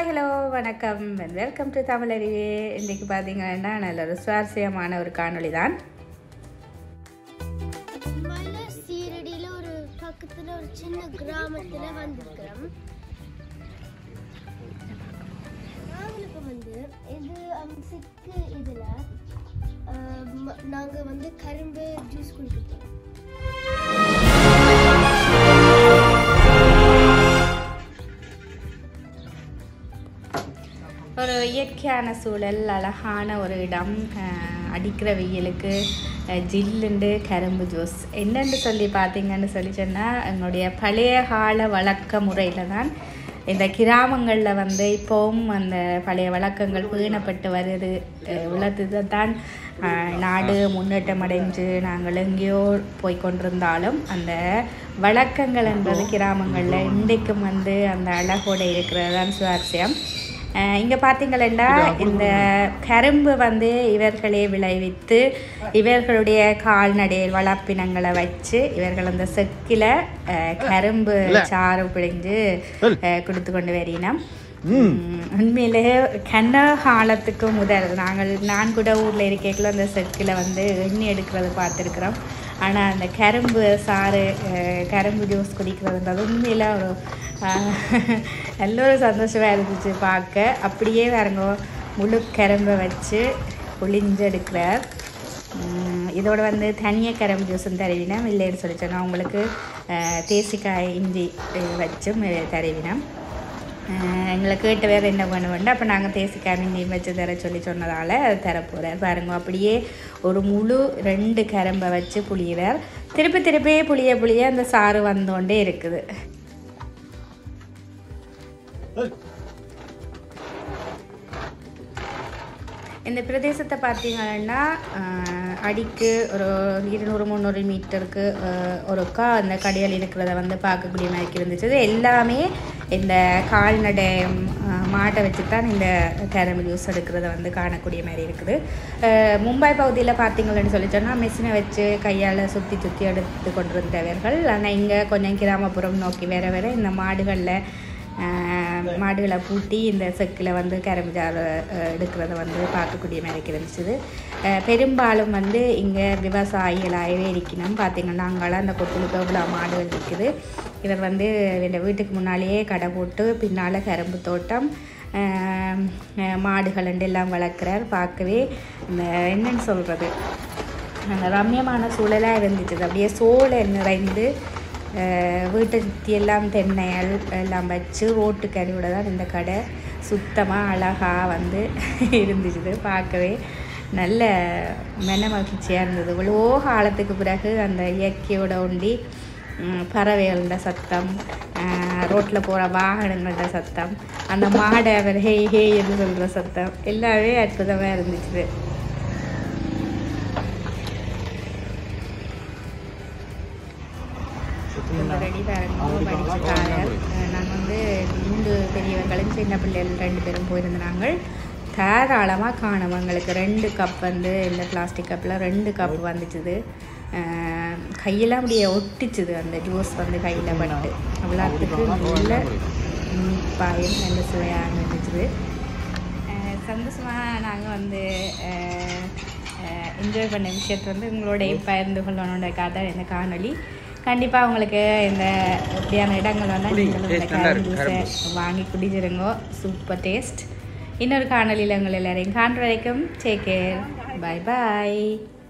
hi hello வணக்கம் welcome to தமிழறிவே இன்றைக்கு பார்த்தீங்கன்னா நல்ல ஒரு சுவாரஸ்யமான ஒரு காணொளி தான் மலை சீரடியில ஒரு பக்கத்துல ஒரு சின்ன கிராமத்துல வந்திருக்கிறோம் நாங்களுக்கு வந்து இது அந்த சிக்கு இதுல அஹ், ம- நாங்க வந்து கரும்பு ஜூஸ் குடிக்கிறோம் ஒரு இயற்கையான சூழல் அழகான ஒரு இடம் அஹ், அடிக்கிற வெயிலுக்கு அஹ், ஜில்லுண்டு கரும்பு ஜூஸ் என்னன்னு சொல்லி பார்த்தீங்கன்னு சொல்லி சொன்னால் எங்களுடைய பழைய கால வழக்க முறையில் தான் இந்த கிராமங்களில் வந்து இப்போவும் அந்த பழைய வழக்கங்கள் பேணப்பட்டு வருது அஹ், உள்ளது தான் அஹ், நாடு முன்னேற்றம் அடைஞ்சு நாங்கள் எங்கேயோ போய் கொண்டிருந்தாலும் அந்த வழக்கங்கள் என்பது கிராமங்களில் இன்றைக்கும் வந்து அந்த அழகோடு இருக்கிறது தான் சுவாரஸ்யம் இங்கே பார்த்தீங்களா இந்த கரும்பு வந்து இவர்களே விளைவித்து இவர்களுடைய கால்நடை வளர்ப்பினங்களை வச்சு இவர்கள் அந்த செக்கில் அஹ், கரும்பு சாறு பிழிஞ்சு அஹ், கொடுத்து கொண்டு வரினோம் உண்மையிலே கண்ண காலத்துக்கு முதல் நாங்கள் நான் கூட ஊரில் இருக்கைக்குள்ள அந்த செக்கில் வந்து எண்ணெய் எடுக்கிறது பார்த்துருக்குறோம் ஆனால் அந்த கரும்பு சாறு அஹ், கரும்பு ஜூஸ் குடிக்கிறதுன்றது உண்மையில் ஒரு அஹ், நல்ல ஒரு சந்தோஷமாக இருந்துச்சு பார்க்க அப்படியே பாருங்க முழு கரும்பை வச்சு புளிஞ்சு எடுக்கிறார் உம், இதோட வந்து தனியாக கரும்பு ஜூஸும் தருவினோம் இல்லைன்னு சொல்லி சொன்னால் உங்களுக்கு அஹ், தேசிக்காய் இஞ்சி அஹ், வச்சும் அஹ், தருவினோம் அஹ், எங்களை கேட்டு வேறு என்ன பண்ணுவோண்டு அப்போ நாங்கள் தேசிக்காய் இஞ்சி வச்சு தர சொல்லி சொன்னதால் அது தரப்போகிறார் பாருங்க அப்படியே ஒரு முழு ரெண்டு கரும்பை வச்சு புளியிறார் திருப்பி திருப்பி புளிய புளிய அந்த சாறு வந்தோண்டே இருக்குது இந்த பிரதேசத்தை பார்த்தீங்கன்னா ஆஹ், அடிக்கு ஒரு இருநூறு முந்நூறு மீட்டருக்கு ஆஹ், ஒருக்கா அந்த கடையில் இருக்கிறத வந்து பார்க்கக்கூடிய மாதிரி இருந்துச்சு இது எல்லாமே இந்த கால்நடை ஆஹ், மாட்டை வச்சு தான் இந்த கேரமல் ஜூஸ் எடுக்கிறத வந்து காணக்கூடிய மாதிரி இருக்குது ஆஹ், மும்பை பகுதியில் பார்த்தீங்கன்னு சொல்லி சொன்னால் மிஷினை வச்சு கையால் சுற்றி சுற்றி எடுத்து கொண்டிருந்தவர்கள் ஆனால் இங்கே கொஞ்சம் கிராமப்புறம் நோக்கி வேற வேற இந்த மாடுகளில் ஆஹ் மாடுகளை பூட்டி இந்த செக்கில் வந்து கரும்பு ஜாறு அஹ், எடுக்கிறத வந்து பார்க்கக்கூடிய மாதிரி இருந்துச்சு அஹ், பெரும்பாலும் வந்து இங்கே விவசாயிகளாகவே இருக்கணும் பார்த்தீங்கன்னா அங்கெல்லாம் அந்த கொத்துலுக்கு எவ்வளோ மாடுகள் இருக்குது இவர் வந்து இந்த வீட்டுக்கு முன்னாலேயே கடை போட்டு பின்னால் கரும்பு தோட்டம் ஆஹ், அஹ், மாடுகள் ரெண்டு எல்லாம் வளர்க்குறார் பார்க்கவே இந்த என்னன்னு சொல்கிறது அந்த ரம்யமான சூழலாக இருந்துச்சு அது அப்படியே சோலை நிறைந்து அஹ் வீட்டை சுற்றி எல்லாம் தென்னைகள் எல்லாம் வச்சு ரோட்டு கறியோட தான் இந்த கடை சுத்தமாக அழகாக வந்து இருந்துச்சு பார்க்கவே நல்ல மன மகிழ்ச்சியாக இருந்தது இவ்வளோ காலத்துக்கு பிறகு அந்த இயற்கையோட ஒண்டி ம், பறவைகளோட சத்தம் ரோட்டில் போகிற வாகனங்களோட சத்தம் அந்த மாடை அவர் ஹே ஹே என்று சொல்கிற சத்தம் எல்லாமே அற்புதமாக இருந்துச்சு ரெடி பாருங்க படிச்சுட்டாங்க நாங்கள் வந்து மூன்று பெரியவர்களும் சின்ன பிள்ளைகள் ரெண்டு பேரும் போயிருந்தாங்க தாராளமாக காணும் எங்களுக்கு ரெண்டு கப் வந்து இந்த பிளாஸ்டிக் கப்பில் ரெண்டு கப் வந்துச்சுது அஹ் கையெல்லாம் அப்படியே ஒட்டிச்சுது அந்த ஜூஸ் வந்து கையில் பட்டு அவ்வளோத்துக்கு நல்ல பாயம் நல்ல சுவையாக இருந்துச்சுது அஹ் சந்தோஷமாக நாங்கள் வந்து என்ஜாய் பண்ண விஷயத்தை வந்து உங்களோட பகிர்ந்து கொள்ளணுன்றக்காக தான் இந்த காணொளி கண்டிப்பாக உங்களுக்கு இந்த இப்படியான இடங்கள் வந்தால் நீங்களும் இந்த கரும்பு ஜூஸை வாங்கி குடிச்சிருங்க சூப்பர் டேஸ்ட் இன்னொரு காணொலியில் உங்களை எல்லாரையும் காண்ற வரைக்கும் டேக் கேர் பை பாய்